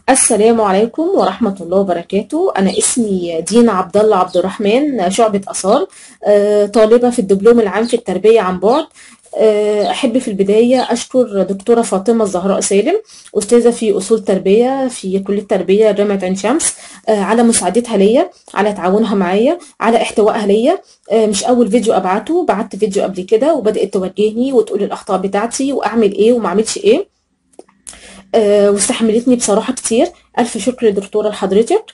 السلام عليكم ورحمة الله وبركاته أنا اسمي دينا عبد الله عبد الرحمن شعبة آثار آه، طالبة في الدبلوم العام في التربية عن بعد آه، أحب في البداية أشكر دكتورة فاطمة الزهراء سالم أستاذة في أصول تربية في كلية التربية جامعة عين شمس آه، على مساعدتها ليا على تعاونها معايا على احتوائها ليا آه، مش أول فيديو أبعته بعت فيديو قبل كده وبدأت توجهني وتقول الأخطاء بتاعتي وأعمل إيه وما أعملش إيه آه، واستحملتني بصراحة كتير ألف شكر لدكتورة لحضرتك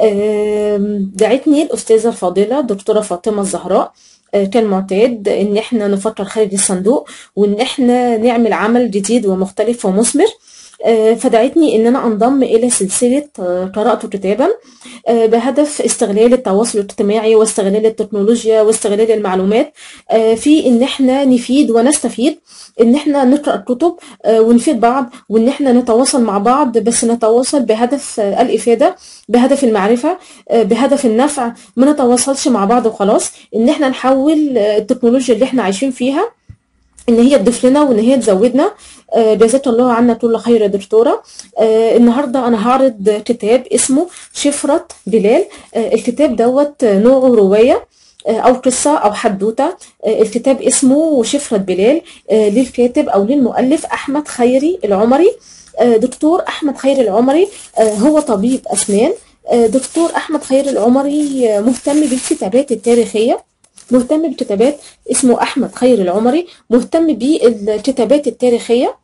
آم، دعتني الأستاذة الفاضلة دكتورة فاطمة الزهراء آه، كان معتاد إن إحنا نفكر خارج الصندوق وإن إحنا نعمل عمل جديد ومختلف ومثمر آه، فدعتني إن أنا أنضم إلى سلسلة آه، قراءة وكتابة آه، بهدف استغلال التواصل الاجتماعي واستغلال التكنولوجيا واستغلال المعلومات آه، في إن إحنا نفيد ونستفيد إن إحنا نقرأ الكتب آه، ونفيد بعض وإن إحنا نتواصل مع بعض بس نتواصل بهدف آه، الإفادة بهدف المعرفة آه، بهدف النفع ما نتواصلش مع بعض وخلاص إن إحنا نحول آه، التكنولوجيا اللي إحنا عايشين فيها ان هي تضيف لنا وان هي تزودنا آه، جزاك الله عنا كل خير يا دكتوره آه، النهارده انا هعرض كتاب اسمه شفرة بلال آه، الكتاب دوت نوعه روايه آه، او قصه او حدوته آه، الكتاب اسمه شفرة بلال آه، للكاتب او للمؤلف احمد خيري العمري آه، دكتور احمد خيري العمري آه، هو طبيب اسنان آه، دكتور احمد خيري العمري آه، مهتم بالكتابات التاريخيه مهتم بالكتابات اسمه احمد خير العمري مهتم بالكتابات التاريخيه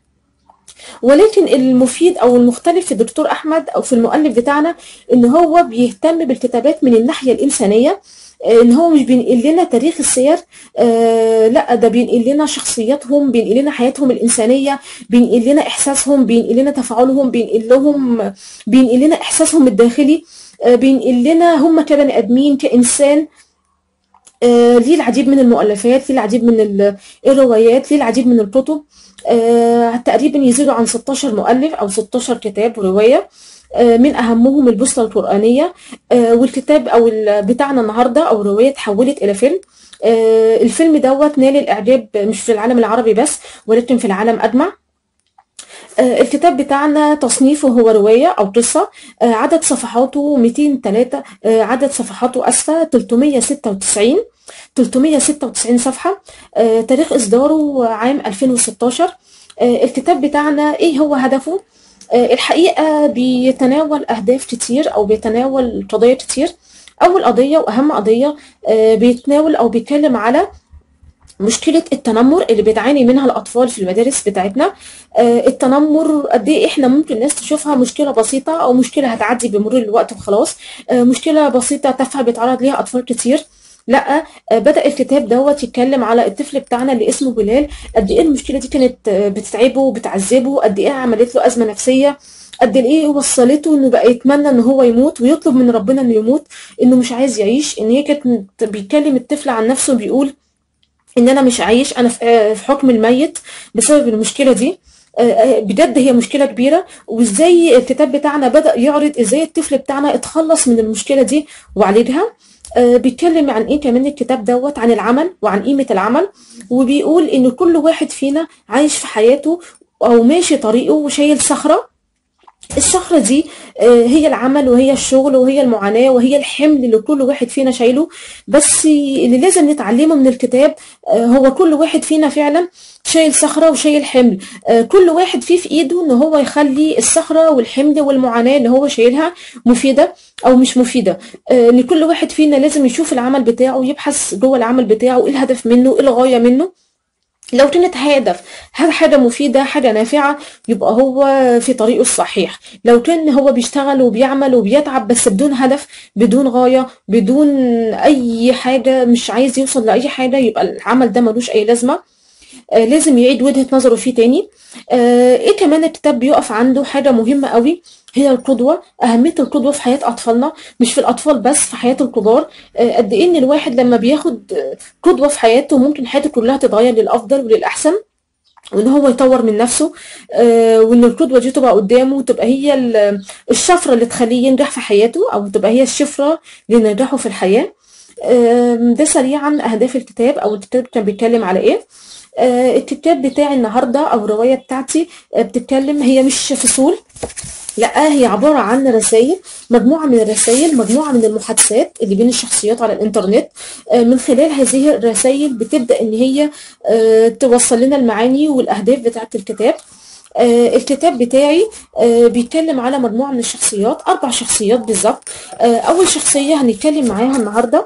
ولكن المفيد او المختلف في الدكتور احمد او في المؤلف بتاعنا ان هو بيهتم بالكتابات من الناحيه الانسانيه آه، ان هو مش بينقل لنا تاريخ السير آه لا ده بينقل لنا شخصياتهم بينقل لنا حياتهم الانسانيه بينقل لنا احساسهم بينقل لنا تفاعلهم بينقل لهم بينقل لنا احساسهم الداخلي آه بينقل لنا هم كبني ادمين كانسان آه، ليه العديد من المؤلفات ليه العديد من ال- الروايات ليه العديد من الكتب آه، تقريبا يزيدوا عن 16 مؤلف أو 16 كتاب ورواية آه، من أهمهم البوصلة القرآنية آه، والكتاب أو ال- بتاعنا النهاردة أو الرواية اتحولت إلى فيلم آه، الفيلم دوت نال الإعجاب مش في العالم العربي بس ولكن في العالم أجمع آه، الكتاب بتاعنا تصنيفه هو رواية أو قصة آه، عدد صفحاته 203 آه، عدد صفحاته أسفة 396 396 صفحة آه، تاريخ إصداره عام 2016 آه، الكتاب بتاعنا إيه هو هدفه؟ آه، الحقيقة بيتناول أهداف كتير أو بيتناول قضايا كتير أول قضية وأهم قضية آه، بيتناول أو بيتكلم على مشكلة التنمر اللي بتعاني منها الأطفال في المدارس بتاعتنا آه، التنمر قد إيه إحنا ممكن ناس تشوفها مشكلة بسيطة أو مشكلة هتعدي بمرور الوقت وخلاص آه، مشكلة بسيطة تافهة بيتعرض ليها أطفال كتير لا آه، بدأ الكتاب دوت يتكلم على الطفل بتاعنا اللي اسمه بلال قد إيه المشكلة دي كانت آه، بتتعبه وبتعذبه قد إيه عملت له أزمة نفسية قد ايه وصلته انه بقى يتمنى ان هو يموت ويطلب من ربنا انه يموت انه مش عايز يعيش ان هي كانت بيتكلم الطفل عن نفسه بيقول ان انا مش عايش انا في آه، في حكم الميت بسبب المشكله دي آه، آه، بجد هي مشكله كبيره وازاي الكتاب بتاعنا بدا يعرض ازاي الطفل بتاعنا اتخلص من المشكله دي وعالجها آه، بيتكلم عن ايه كمان الكتاب دوت عن العمل وعن قيمه العمل وبيقول ان كل واحد فينا عايش في حياته او ماشي طريقه وشايل صخره الصخرة دي آه، هي العمل وهي الشغل وهي المعاناة وهي الحمل اللي كل واحد فينا شايله بس اللي لازم نتعلمه من الكتاب آه، هو كل واحد فينا فعلا شايل صخرة وشايل حمل آه، كل واحد فيه في ايده ان هو يخلي الصخرة والحمل والمعاناة اللي هو شايلها مفيدة او مش مفيدة آه، ان كل واحد فينا لازم يشوف العمل بتاعه يبحث جوه العمل بتاعه ايه الهدف منه ايه الغاية منه لو كانت هدف هذا حاجة مفيدة حاجة نافعة يبقى هو في طريقه الصحيح لو كان هو بيشتغل وبيعمل وبيتعب بس بدون هدف بدون غاية بدون أي حاجة مش عايز يوصل لأي حاجة يبقى العمل ده ملوش أي لازمة آه، لازم يعيد وجهة نظره فيه تاني آه، ايه كمان الكتاب بيقف عنده حاجة مهمة قوي هي القدوة أهمية القدوة في حياة أطفالنا مش في الأطفال بس في حياة الكبار آه، قد إيه إن الواحد لما بياخد آه، قدوة في حياته ممكن حياته كلها تتغير للأفضل وللأحسن وان هو يطور من نفسه آه، وان القدوه دي تبقى قدامه وتبقى هي ال- الشفره اللي تخليه ينجح في حياته او تبقى هي الشفره لنجاحه في الحياه آم، ده سريعا اهداف الكتاب او الكتاب كان بيتكلم على ايه آه، الكتاب بتاعي النهارده او الروايه بتاعتي آه، بتتكلم هي مش فصول لا هي عبارة عن رسائل مجموعة من الرسائل مجموعة من المحادثات اللي بين الشخصيات على الإنترنت آه، من خلال هذه الرسائل بتبدأ إن هي آه، توصل لنا المعاني والأهداف بتاعة الكتاب آه، الكتاب بتاعي آه، بيتكلم على مجموعة من الشخصيات أربع شخصيات بالظبط آه، أول شخصية هنتكلم معاها النهاردة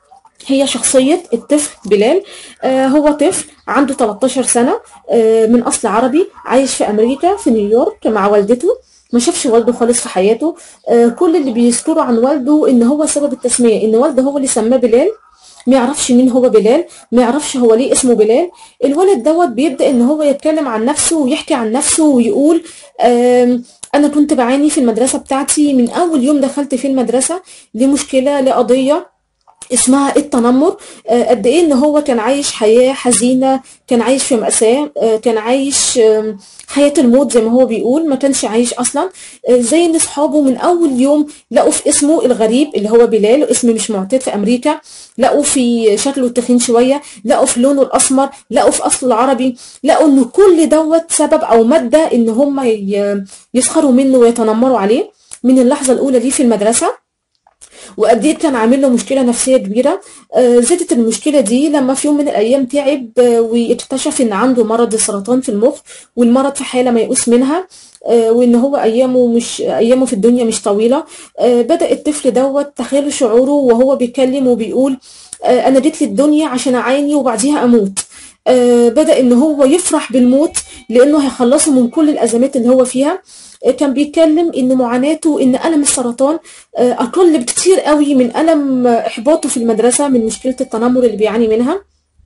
هي شخصية الطفل بلال آه هو طفل عنده 13 سنة آه من أصل عربي عايش في أمريكا في نيويورك مع والدته ما شافش والده خالص في حياته آه كل اللي بيذكروا عن والده إن هو سبب التسمية إن والده هو اللي سماه بلال ما يعرفش مين هو بلال ما يعرفش هو ليه اسمه بلال الولد دوت بيبدأ ان هو يتكلم عن نفسه ويحكي عن نفسه ويقول آم، انا كنت بعاني في المدرسة بتاعتي من اول يوم دخلت في المدرسة لمشكلة لقضية اسمها التنمر آه، قد ايه ان هو كان عايش حياة حزينة كان عايش في مأساة آه، كان عايش آم، حياة الموت زي ما هو بيقول ما كانش عايش اصلا آه، زي ان اصحابه من اول يوم لقوا في اسمه الغريب اللي هو بلال اسم مش معتاد في امريكا لقوا في شكله تخين شوية لقوا في لونه الاسمر لقوا في اصله العربي لقوا ان كل دوت سبب او مادة ان هم ي- يسخروا منه ويتنمروا عليه من اللحظة الاولى ليه في المدرسة وقد ايه كان عامل له مشكله نفسيه كبيره آه، زادت المشكله دي لما في يوم من الايام تعب آه، واكتشف ان عنده مرض السرطان في المخ والمرض في حاله ميؤوس منها آه، وان هو ايامه مش ايامه في الدنيا مش طويله آه، بدا الطفل دوت تخيلوا شعوره وهو بيتكلم وبيقول آه، انا جيت للدنيا عشان اعاني وبعديها اموت آه، بدأ ان هو يفرح بالموت لانه هيخلصه من كل الازمات اللي هو فيها آه، كان بيتكلم ان معاناته ان الم السرطان آه، اقل بكتير قوي من الم آه، احباطه في المدرسه من مشكله التنمر اللي بيعاني منها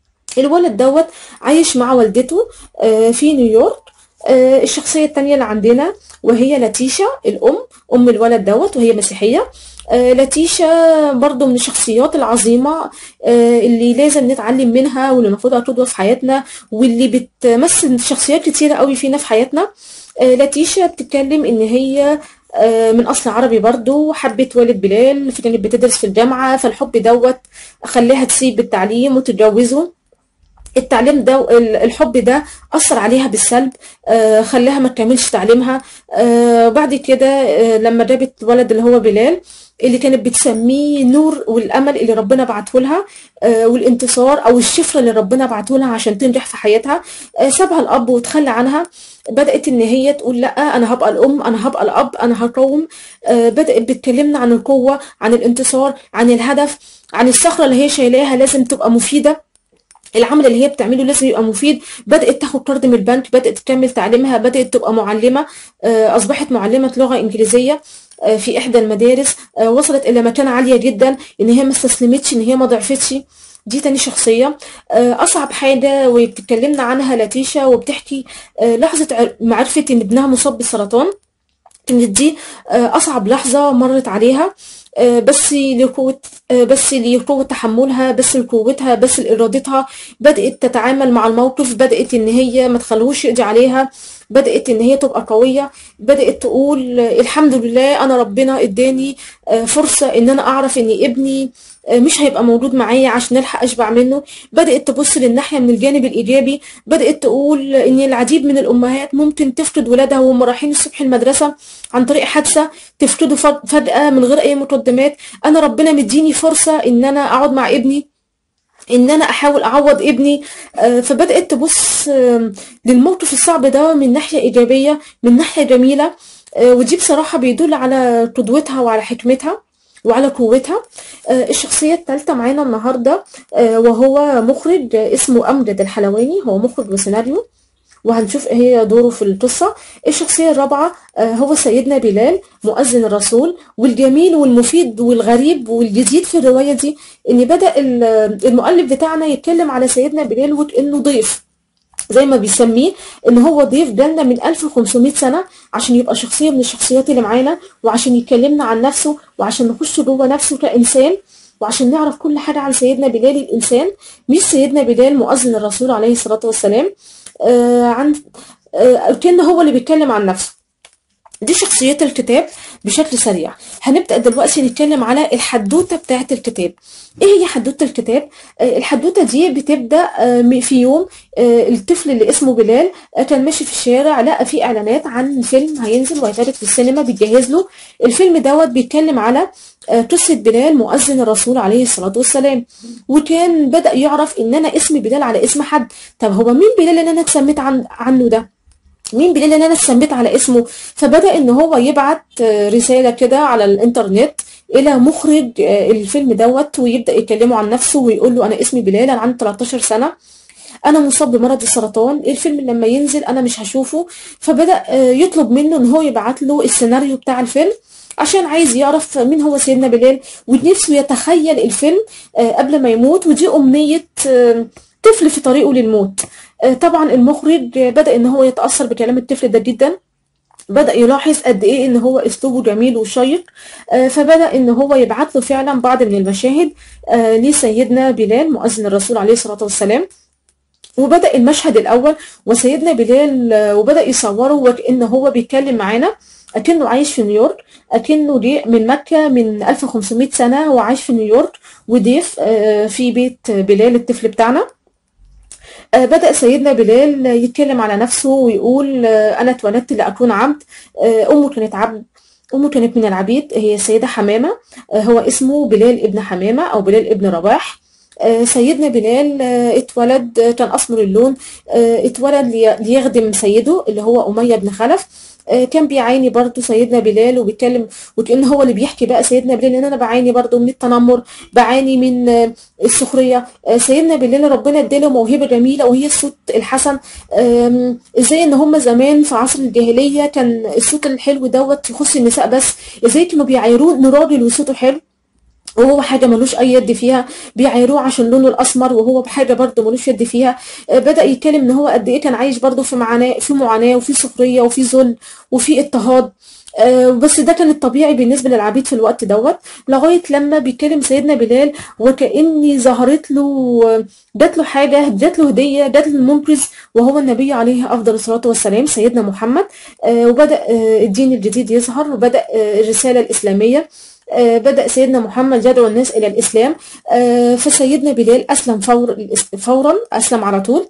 الولد دوت عايش مع والدته آه، في نيويورك آه، الشخصية التانية اللي عندنا وهي لاتيشا الأم أم الولد دوت وهي مسيحية آه، لاتيشا برضو من الشخصيات العظيمة آه، اللي لازم نتعلم منها واللي ناخدها قدوة في حياتنا واللي بتمثل شخصيات كتيرة قوي فينا في حياتنا آه، لاتيشا بتتكلم إن هي آه، من أصل عربي برضو حبت والد بلال فكانت بتدرس في الجامعة فالحب دوت خلاها تسيب التعليم وتتجوزه التعليم ده ال- الحب ده أثر عليها بالسلب آه، خلاها ما تكملش تعليمها آه، بعد كده آه، لما جابت ولد اللي هو بلال اللي كانت بتسميه نور والأمل اللي ربنا بعته لها آه، والانتصار أو الشفرة اللي ربنا بعته لها عشان تنجح في حياتها آه، سابها الأب وتخلى عنها بدأت إن هي تقول لأ أنا هبقى الأم أنا هبقى الأب أنا هقوم آه، بدأت بتكلمنا عن القوة عن الانتصار عن الهدف عن الصخرة اللي هي شايلاها لازم تبقى مفيدة العمل اللي هي بتعمله لازم يبقى مفيد بدأت تاخد قرض من البنك بدأت تكمل تعليمها بدأت تبقى معلمة آه، أصبحت معلمة لغة إنجليزية آه، في إحدى المدارس آه، وصلت إلى مكانة عالية جدا إن هي ما استسلمتش إن هي ما ضعفتش دي تاني شخصية آه، أصعب حاجة وبتتكلمنا عنها لاتيشا وبتحكي آه، لحظة عر- معرفة إن ابنها مصاب بالسرطان كانت دي آه، أصعب لحظة مرت عليها آه، بس لقوة آه، بس لقوة تحملها بس لقوتها بس لإرادتها بدأت تتعامل مع الموقف بدأت إن هي ما تخلوش يقضي عليها بدأت إن هي تبقى قوية بدأت تقول آه، الحمد لله أنا ربنا إداني آه، فرصة إن أنا أعرف إن ابني آه، مش هيبقى موجود معايا عشان ألحق أشبع منه بدأت تبص للناحية من الجانب الإيجابي بدأت تقول إن العديد من الأمهات ممكن تفقد ولادها وهم رايحين الصبح المدرسة عن طريق حادثة تفقده فج- فجأة من غير أي مقدمات أنا ربنا مديني فرصة إن أنا أقعد مع ابني ان انا احاول اعوض ابني آه، فبدات تبص آم، للموقف الصعب ده من ناحيه ايجابيه من ناحيه جميله آه، ودي بصراحه بيدل على قدوتها وعلى حكمتها وعلى قوتها آه، الشخصيه الثالثه معانا النهارده آه، وهو مخرج آه، اسمه امجد الحلواني هو مخرج وسيناريو وهنشوف ايه هي دوره في القصة الشخصية الرابعة آه، هو سيدنا بلال مؤذن الرسول والجميل والمفيد والغريب والجديد في الرواية دي ان بدأ ال- المؤلف بتاعنا يتكلم على سيدنا بلال وكأنه ضيف زي ما بيسميه ان هو ضيف جالنا من 1500 سنة عشان يبقى شخصية من الشخصيات اللي معانا وعشان يكلمنا عن نفسه وعشان نخش جوه نفسه كإنسان وعشان نعرف كل حاجة عن سيدنا بلال الإنسان مش سيدنا بلال مؤذن الرسول عليه الصلاة والسلام آه عن آه كان هو اللي بيتكلم عن نفسه دي شخصيات الكتاب بشكل سريع هنبدأ دلوقتي نتكلم على الحدوتة بتاعة الكتاب ايه هي حدوتة الكتاب آه، الحدوتة دي بتبدأ آه، م- في يوم آه، الطفل اللي اسمه بلال آه، كان ماشي في الشارع لقى فيه اعلانات عن فيلم هينزل وهيتعرض في السينما بيجهز له الفيلم دوت بيتكلم على آه، قصة بلال مؤذن الرسول عليه الصلاة والسلام وكان بدأ يعرف ان انا اسم بلال على اسم حد طب هو مين بلال اللي انا اتسميت عن عنه ده مين بيقول ان انا اتسميت على اسمه فبدأ ان هو يبعت آه، رسالة كده على الانترنت الى مخرج آه، الفيلم دوت ويبدأ يكلمه عن نفسه ويقول له انا اسمي بلال انا عندي 13 سنة انا مصاب بمرض السرطان الفيلم لما ينزل انا مش هشوفه فبدأ آه، يطلب منه ان هو يبعت له السيناريو بتاع الفيلم عشان عايز يعرف مين هو سيدنا بلال ونفسه يتخيل الفيلم آه، قبل ما يموت ودي أمنية آه، طفل في طريقه للموت آه، طبعا المخرج آه، بدأ ان هو يتأثر بكلام الطفل ده جدا بدأ يلاحظ قد ايه ان هو اسلوبه جميل وشيق آه، فبدأ ان هو يبعت له فعلا بعض من المشاهد آه، لسيدنا بلال مؤذن الرسول عليه الصلاة والسلام وبدأ المشهد الأول وسيدنا بلال آه، وبدأ يصوره وكأن هو بيتكلم معانا أكنه عايش في نيويورك أكنه جه من مكة من 1500 سنة هو عايش في نيويورك وضيف آه، في بيت بلال الطفل بتاعنا آه، بدأ سيدنا بلال يتكلم على نفسه ويقول آه، أنا اتولدت لأكون عبد آه، أمه كانت عبد أمه كانت من العبيد هي السيدة حمامة آه، هو اسمه بلال ابن حمامة أو بلال ابن رباح آه، سيدنا بلال آه، اتولد آه، كان أسمر اللون آه، اتولد لي- ليخدم سيده اللي هو أمية بن خلف آه، كان بيعاني برضه سيدنا بلال وبيتكلم وكأن هو اللي بيحكي بقى سيدنا بلال ان انا بعاني برضه من التنمر بعاني من آه، السخريه آه، سيدنا بلال ربنا اداله موهبه جميله وهي الصوت الحسن آم، ازاي ان هم زمان في عصر الجاهليه كان الصوت الحلو دوت يخص النساء بس ازاي كانوا بيعايروه ان راجل وصوته حلو وهو حاجه ملوش اي يد فيها بيعايروه عشان لونه الاسمر وهو بحاجه برضه ملوش يد فيها آه، بدا يتكلم ان هو قد ايه كان عايش برضه في معاناه في معاناه وفي سخريه وفي ذل وفي اضطهاد آه، بس ده كان الطبيعي بالنسبه للعبيد في الوقت دوت لغايه لما بيتكلم سيدنا بلال وكاني ظهرت له آه، جات له حاجه جات له هديه جات له المنقذ وهو النبي عليه افضل الصلاه والسلام سيدنا محمد آه، وبدا آه، الدين الجديد يظهر وبدا آه، الرساله الاسلاميه آه، بدأ سيدنا محمد يدعو الناس إلى الإسلام آه، فسيدنا بلال أسلم فور فورا أسلم على طول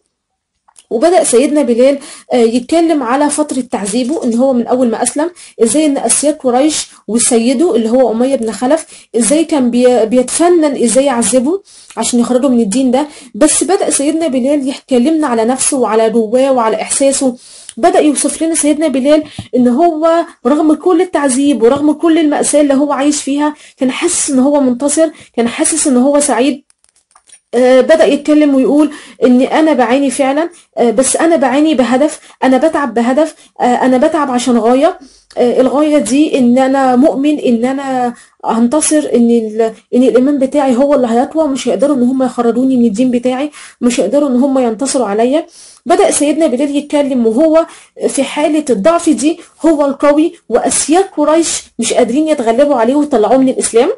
وبدأ سيدنا بلال آه، يتكلم على فترة تعذيبه ان هو من اول ما اسلم ازاي ان اسياد قريش وسيده اللي هو امية بن خلف ازاي كان بي- بيتفنن ازاي يعذبه عشان يخرجه من الدين ده بس بدأ سيدنا بلال يكلمنا على نفسه وعلى جواه وعلى احساسه بدأ يوصف لنا سيدنا بلال ان هو رغم كل التعذيب ورغم كل المأساة اللي هو عايش فيها كان حاسس ان هو منتصر كان حاسس ان هو سعيد آه، بدأ يتكلم ويقول إن أنا بعاني فعلا آه، بس أنا بعاني بهدف أنا بتعب بهدف آه، أنا بتعب عشان غاية آه، الغاية دي إن أنا مؤمن إن أنا هنتصر إن ال... إن الإيمان بتاعي هو اللي هيقوى مش هيقدروا إن هم يخرجوني من الدين بتاعي مش هيقدروا إن هم ينتصروا عليا بدأ سيدنا بلال يتكلم وهو في حالة الضعف دي هو القوي وأسياد قريش مش قادرين يتغلبوا عليه ويطلعوه من الإسلام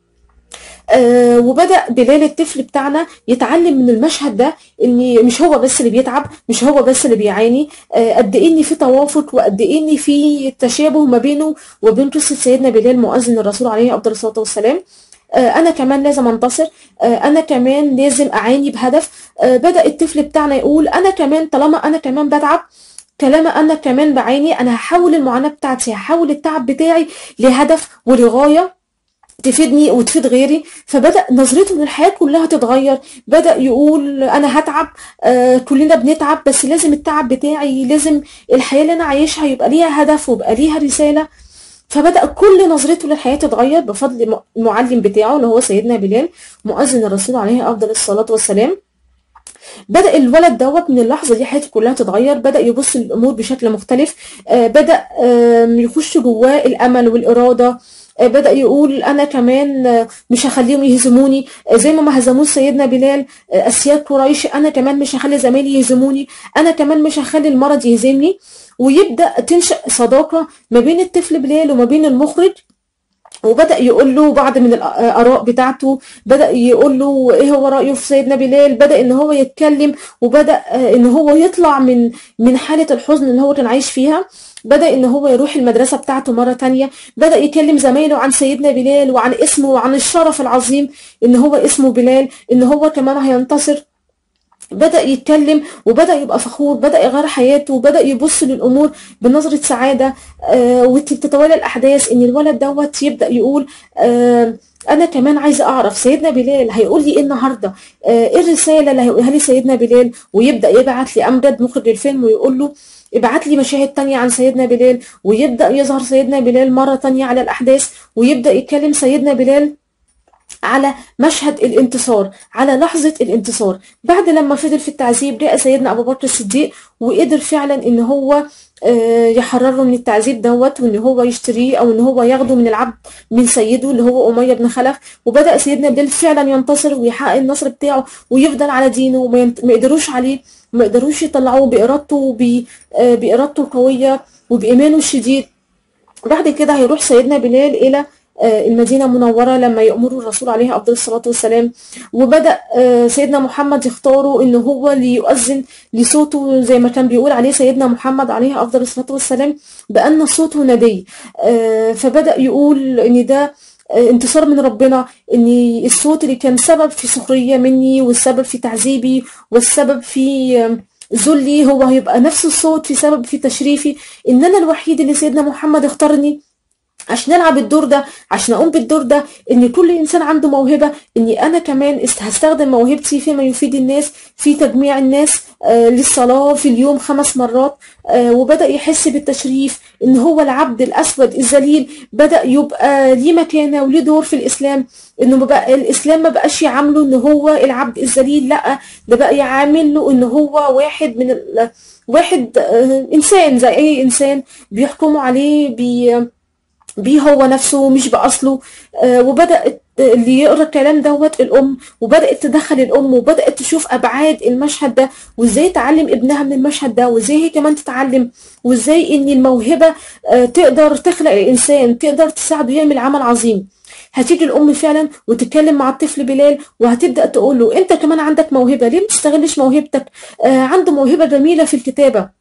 آه وبدأ بلال الطفل بتاعنا يتعلم من المشهد ده ان مش هو بس اللي بيتعب مش هو بس اللي بيعاني آه قد ايه ان في توافق وقد ايه ان في تشابه ما بينه وبين قصة سيدنا بلال مؤذن الرسول عليه افضل الصلاة والسلام آه انا كمان لازم انتصر آه انا كمان لازم اعاني بهدف آه بدأ الطفل بتاعنا يقول انا كمان طالما انا كمان بتعب طالما انا كمان بعاني انا هحول المعاناة بتاعتي هحول التعب بتاعي لهدف ولغاية تفيدني وتفيد غيري فبدأ نظرته للحياة كلها تتغير بدأ يقول أنا هتعب آه كلنا بنتعب بس لازم التعب بتاعي لازم الحياة اللي أنا عايشها يبقى ليها هدف ويبقى ليها رسالة فبدأ كل نظرته للحياة تتغير بفضل المعلم بتاعه اللي هو سيدنا بلال مؤذن الرسول عليه أفضل الصلاة والسلام بدأ الولد دوت من اللحظة دي حياته كلها تتغير بدأ يبص للأمور بشكل مختلف آه بدأ آه يخش جواه الأمل والإرادة آه بدأ يقول أنا كمان آه مش هخليهم يهزموني آه زي ما ما هزموش سيدنا بلال آه أسياد قريش أنا كمان مش هخلي زمايلي يهزموني أنا كمان مش هخلي المرض يهزمني ويبدأ تنشأ صداقة ما بين الطفل بلال وما بين المخرج وبدأ يقول له بعض من الآراء بتاعته بدأ يقول له إيه هو رأيه في سيدنا بلال بدأ إن هو يتكلم وبدأ إن هو يطلع من من حالة الحزن اللي هو كان عايش فيها بدأ ان هو يروح المدرسة بتاعته مرة تانية بدأ يكلم زمايله عن سيدنا بلال وعن اسمه وعن الشرف العظيم ان هو اسمه بلال ان هو كمان هينتصر بدأ يتكلم وبدأ يبقى فخور بدأ يغير حياته وبدأ يبص للأمور بنظرة سعادة آه وتتوالى الأحداث إن الولد دوت يبدأ يقول آه أنا كمان عايزة أعرف سيدنا بلال هيقول لي إيه النهاردة آه إيه الرسالة اللي هيقولها لي سيدنا بلال ويبدأ يبعت لأمجد مخرج الفيلم ويقول له ابعت لي مشاهد تانية عن سيدنا بلال ويبدأ يظهر سيدنا بلال مرة تانية على الأحداث ويبدأ يتكلم سيدنا بلال على مشهد الانتصار على لحظة الانتصار بعد لما فضل في التعذيب لقى سيدنا أبو بكر الصديق وقدر فعلا إن هو يحرره من التعذيب دوت وإن هو يشتريه أو إن هو ياخده من العبد من سيده اللي هو أمية بن خلف وبدأ سيدنا بلال فعلا ينتصر ويحقق النصر بتاعه ويفضل على دينه وما يقدروش عليه ما يقدروش يطلعوه بإرادته بإرادته القوية وبإيمانه الشديد بعد كده هيروح سيدنا بلال إلى المدينة المنورة لما يأمره الرسول عليه أفضل الصلاة والسلام وبدأ سيدنا محمد يختاره إن هو اللي يؤذن لصوته زي ما كان بيقول عليه سيدنا محمد عليه أفضل الصلاة والسلام بأن صوته ندي فبدأ يقول إن ده انتصار من ربنا ان الصوت اللي كان سبب في سخرية مني والسبب في تعذيبي والسبب في ذلي هو هيبقى نفس الصوت في سبب في تشريفي ان انا الوحيد اللي سيدنا محمد اختارني عشان العب الدور ده عشان اقوم بالدور ده ان كل انسان عنده موهبه اني انا كمان هستخدم موهبتي فيما يفيد الناس في تجميع الناس آه للصلاه في اليوم خمس مرات آه وبدا يحس بالتشريف ان هو العبد الاسود الذليل بدا يبقى ليه مكانه وليه دور في الاسلام انه بقى الاسلام ما بقاش يعامله ان هو العبد الذليل لا ده بقى يعامله ان هو واحد من واحد آه انسان زي اي انسان بيحكموا عليه بي بيه هو نفسه مش بأصله آه وبدأت اللي يقرا الكلام دوت الام وبدات تدخل الام وبدات تشوف ابعاد المشهد ده وازاي تعلم ابنها من المشهد ده وازاي هي كمان تتعلم وازاي ان الموهبه آه تقدر تخلق الانسان تقدر تساعده يعمل عمل عظيم هتيجي الام فعلا وتتكلم مع الطفل بلال وهتبدا تقول له انت كمان عندك موهبه ليه ما تستغلش موهبتك آه عنده موهبه جميله في الكتابه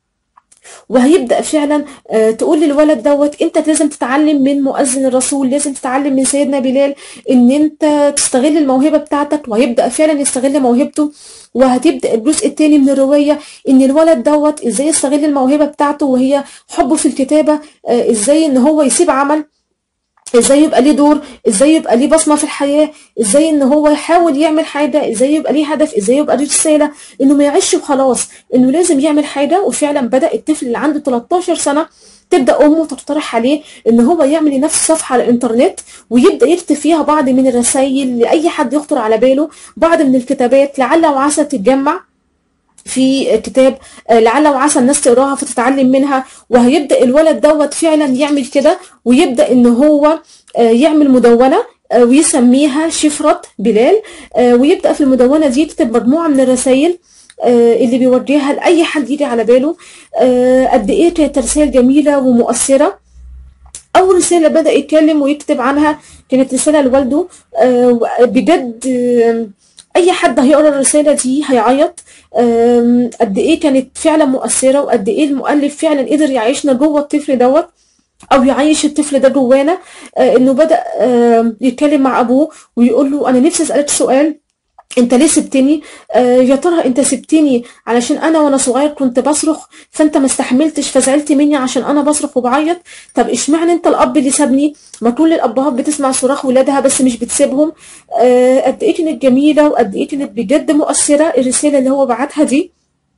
وهيبدا فعلا تقول للولد دوت انت لازم تتعلم من مؤذن الرسول لازم تتعلم من سيدنا بلال ان انت تستغل الموهبه بتاعتك وهيبدا فعلا يستغل موهبته وهتبدا الجزء الثاني من الروايه ان الولد دوت ازاي يستغل الموهبه بتاعته وهي حبه في الكتابه ازاي ان هو يسيب عمل ازاي يبقى ليه دور ازاي يبقى ليه بصمه في الحياه ازاي ان هو يحاول يعمل حاجه ازاي يبقى ليه هدف ازاي يبقى ليه رساله انه ما يعيش وخلاص انه لازم يعمل حاجه وفعلا بدا الطفل اللي عنده 13 سنه تبدا امه تقترح عليه ان هو يعمل لنفسه صفحه على الانترنت ويبدا يكتب فيها بعض من الرسائل لاي حد يخطر على باله بعض من الكتابات لعل وعسى تتجمع في كتاب لعل وعسى الناس تقراها فتتعلم منها وهيبدا الولد دوت فعلا يعمل كده ويبدا ان هو يعمل مدونه ويسميها شفرة بلال ويبدا في المدونه دي يكتب مجموعه من الرسائل اللي بيوجهها لاي حد يجي على باله قد ايه كانت رسائل جميله ومؤثره اول رساله بدا يتكلم ويكتب عنها كانت رساله لوالده بجد اي حد هيقرا الرساله دي هيعيط قد ايه كانت فعلا مؤثره وقد ايه المؤلف فعلا قدر يعيشنا جوه الطفل دوت او يعيش الطفل ده جوانا انه بدا يتكلم مع ابوه ويقول له انا نفسي اسالك سؤال انت ليه سبتني آه يا ترى انت سبتني علشان انا وانا صغير كنت بصرخ فانت ما استحملتش فزعلت مني عشان انا بصرخ وبعيط طب اشمعنى انت الاب اللي سابني ما كل الابهات بتسمع صراخ ولادها بس مش بتسيبهم آه قد ايه كانت جميله وقد ايه كانت بجد مؤثره الرساله اللي هو بعتها دي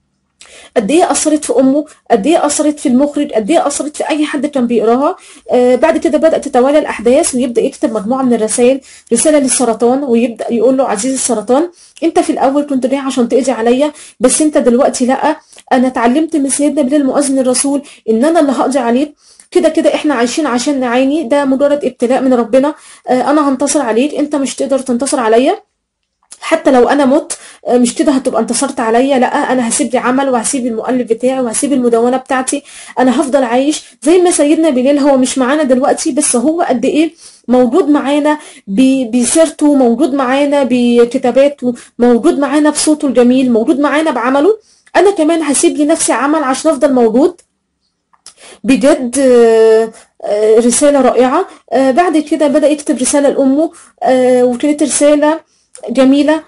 قد ايه اثرت في امه قد ايه اثرت في المخرج قد ايه اثرت في اي حد كان بيقراها آه بعد كده بدات تتوالى الاحداث ويبدا يكتب مجموعه من الرسائل رساله للسرطان ويبدا يقول له عزيزي السرطان انت في الاول كنت جاي عشان تاذي عليا بس انت دلوقتي لا انا اتعلمت من سيدنا بلال مؤذن الرسول ان انا اللي هقضي عليك كده كده احنا عايشين عشان نعاني ده مجرد ابتلاء من ربنا آه انا هنتصر عليك انت مش تقدر تنتصر عليا حتى لو انا مت مش كده هتبقى انتصرت عليا لا انا هسيب لي عمل وهسيب المؤلف بتاعي وهسيب المدونه بتاعتي انا هفضل عايش زي ما سيدنا بلال هو مش معانا دلوقتي بس هو قد ايه موجود معانا بسيرته موجود معانا بكتاباته موجود معانا بصوته الجميل موجود معانا بعمله انا كمان هسيب لي نفسي عمل عشان افضل موجود بجد آه، آه، رسالة رائعة آه، بعد كده بدأ يكتب رسالة لأمه آه، وكانت رسالة جميلة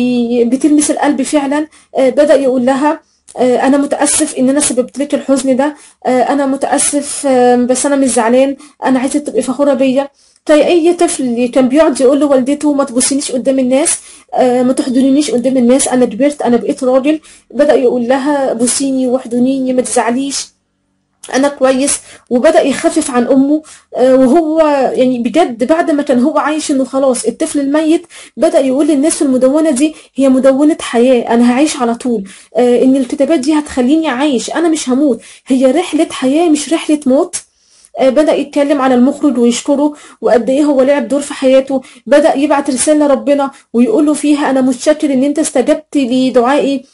وبتلمس القلب فعلا آه، بدأ يقول لها آه، أنا متأسف إن أنا سببت لك الحزن ده آه، أنا متأسف آه، بس أنا مش زعلان أنا عايزة تبقي فخورة بيا زي أي طفل كان بيقعد يقول لوالدته ما تبصينيش قدام الناس آه، ما تحضنينيش قدام الناس أنا كبرت أنا بقيت راجل بدأ يقول لها بوسيني واحضنيني ما تزعليش انا كويس وبدا يخفف عن امه آه، وهو يعني بجد بعد ما كان هو عايش انه خلاص الطفل الميت بدا يقول للناس في المدونه دي هي مدونه حياه انا هعيش على طول آه، ان الكتابات دي هتخليني عايش انا مش هموت هي رحله حياه مش رحله موت آه، بدأ يتكلم على المخرج ويشكره وقد ايه هو لعب دور في حياته بدأ يبعت رسالة لربنا ويقول له فيها انا متشكر ان انت استجبت لدعائي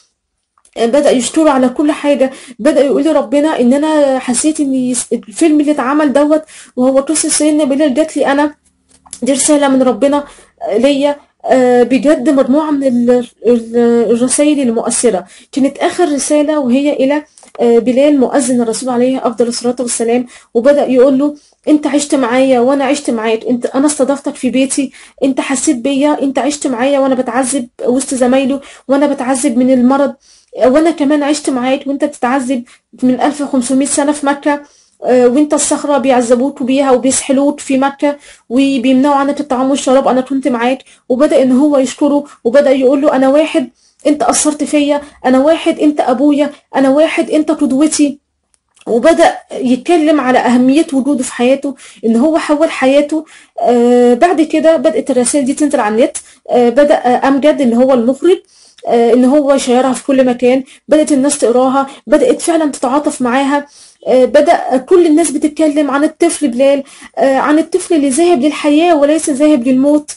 بدأ يشكره على كل حاجة بدأ يقول لي ربنا ان انا حسيت ان الفيلم اللي اتعمل دوت وهو قصة سيدنا بلال جات لي انا دي رسالة من ربنا ليا آه، بجد مجموعة من ال- ال- الرسائل المؤثرة كانت آخر رسالة وهي إلى آه، بلال مؤذن الرسول عليه أفضل الصلاة والسلام وبدأ يقول له أنت عشت معايا وأنا عشت معاك أنت أنا استضفتك في بيتي أنت حسيت بيا أنت عشت معايا وأنا بتعذب وسط زمايله وأنا بتعذب من المرض وأنا كمان عشت معاك وأنت بتتعذب من 1500 سنة في مكة آه، وانت الصخرة بيعذبوك بيها وبيسحلوك في مكة وبيمنعوا عنك الطعام والشراب انا كنت معاك وبدأ ان هو يشكره وبدأ يقول له انا واحد انت اثرت فيا انا واحد انت ابويا انا واحد انت قدوتي وبدأ يتكلم على أهمية وجوده في حياته إن هو حول حياته آه بعد كده بدأت الرسائل دي تنزل على النت آه بدأ آه أمجد اللي هو المخرج آه إن هو يشيرها في كل مكان بدأت الناس تقراها بدأت فعلا تتعاطف معاها آه بدأ كل الناس بتتكلم عن الطفل بلال آه عن الطفل اللي ذاهب للحياة وليس ذاهب للموت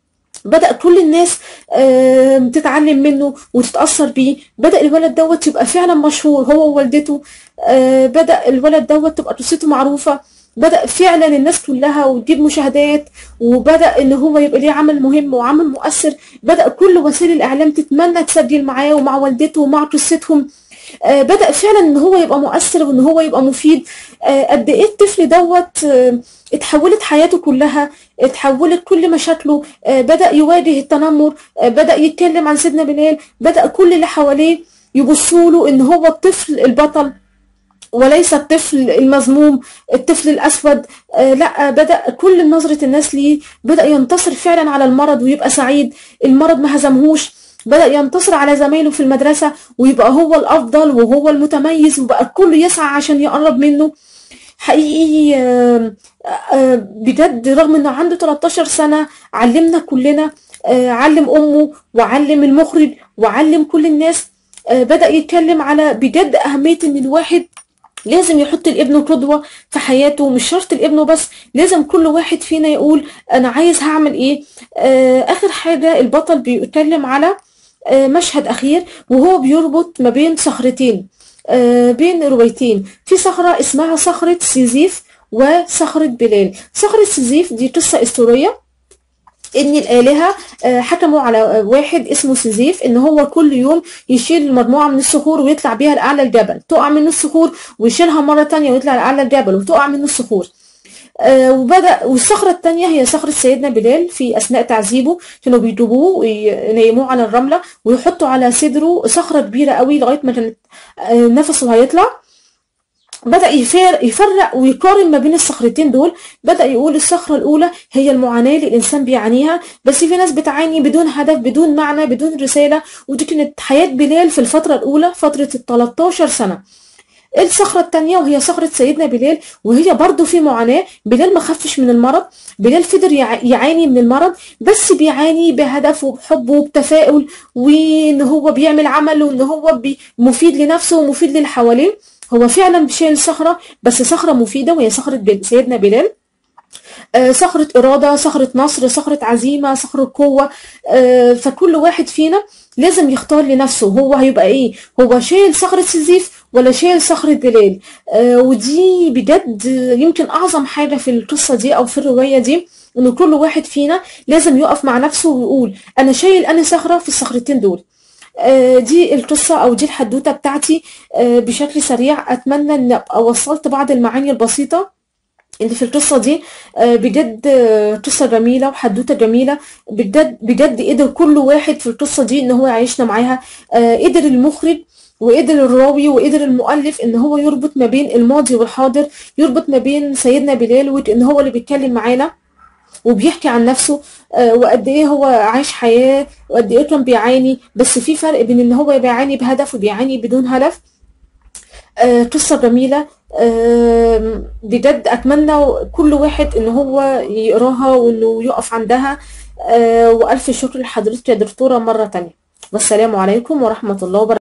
بدأ كل الناس آه، تتعلم منه وتتأثر بيه بدأ الولد دوت يبقى فعلا مشهور هو ووالدته آه، بدأ الولد دوت تبقى قصته معروفة بدأ فعلا الناس كلها وتجيب مشاهدات وبدأ ان هو يبقى ليه عمل مهم وعمل مؤثر بدأ كل وسائل الإعلام تتمنى تسجل معاه ومع والدته ومع قصتهم آه، بدأ فعلا ان هو يبقى مؤثر وان هو يبقى مفيد آه، قد ايه الطفل دوت آه، اتحولت حياته كلها اتحولت كل مشاكله آه، بدأ يواجه التنمر آه، بدأ يتكلم عن سيدنا بلال بدأ كل اللي حواليه يبصوا له ان هو الطفل البطل وليس الطفل المذموم الطفل الأسود آه لا بدأ كل نظرة الناس ليه بدأ ينتصر فعلا على المرض ويبقى سعيد المرض ما هزمهوش بدأ ينتصر على زمايله في المدرسة ويبقى هو الأفضل وهو المتميز وبقى الكل يسعى عشان يقرب منه حقيقي آه، آه، بجد رغم انه عنده 13 سنة علمنا كلنا آه، علم امه وعلم المخرج وعلم كل الناس آه، بدأ يتكلم على بجد أهمية ان الواحد لازم يحط لابنه قدوة في حياته مش شرط لابنه بس لازم كل واحد فينا يقول انا عايز هعمل ايه آه اخر حاجة البطل بيتكلم على آه مشهد اخير وهو بيربط ما بين صخرتين آه بين روايتين في صخرة اسمها صخرة سيزيف وصخرة بلال صخرة سيزيف دي قصة اسطورية ان الالهه آه، حكموا على آه، واحد اسمه سيزيف ان هو كل يوم يشيل مجموعه من الصخور ويطلع بيها لاعلى الجبل تقع منه الصخور ويشيلها مره تانية ويطلع لاعلى الجبل وتقع منه الصخور آه، وبدا والصخره الثانيه هي صخره سيدنا بلال في اثناء تعذيبه كانوا بيجيبوه وينيموه على الرمله ويحطوا على صدره صخره كبيره قوي لغايه ما كانت آه، نفسه هيطلع بدأ يفار- يفرق ويقارن ما بين الصخرتين دول بدأ يقول الصخرة الأولى هي المعاناة اللي الإنسان بيعانيها بس في ناس بتعاني بدون هدف بدون معنى بدون رسالة ودي كانت حياة بلال في الفترة الأولى فترة ال 13 سنة الصخرة التانية وهي صخرة سيدنا بلال وهي برضو في معاناة بلال ما خفش من المرض بلال فضل يع- يعاني من المرض بس بيعاني بهدف وبحب وبتفاؤل وان هو بيعمل عمل وان هو بي- مفيد لنفسه ومفيد للي حواليه هو فعلا شايل صخرة بس صخرة مفيدة وهي صخرة بل- سيدنا بلال آه، صخرة إرادة صخرة نصر صخرة عزيمة صخرة قوة آه، فكل واحد فينا لازم يختار لنفسه هو هيبقى ايه هو شايل صخرة سيزيف ولا شايل صخرة بلال آه، ودي بجد يمكن أعظم حاجة في القصة دي أو في الرواية دي إن كل واحد فينا لازم يقف مع نفسه ويقول أنا شايل أنا صخرة في الصخرتين دول آه، دي القصة أو دي الحدوتة بتاعتي آه، بشكل سريع أتمنى إن أبقى وصلت بعض المعاني البسيطة اللي في القصة دي آه، بجد آه، قصة جميلة وحدوتة جميلة بجد بجد قدر كل واحد في القصة دي إن هو يعيشنا معاها آه، قدر المخرج وقدر الراوي وقدر المؤلف ان هو يربط ما بين الماضي والحاضر يربط ما بين سيدنا بلال وان هو اللي بيتكلم معانا وبيحكي عن نفسه آه، وقد ايه هو عايش حياة وقد ايه كان بيعاني بس في فرق بين ان هو بيعاني بهدف وبيعاني بدون هدف آه، قصة جميلة آم، بجد أتمنى كل واحد إن هو يقراها وإنه يقف عندها آه، وألف شكر لحضرتك يا دكتورة مرة تانية والسلام عليكم ورحمة الله وبركاته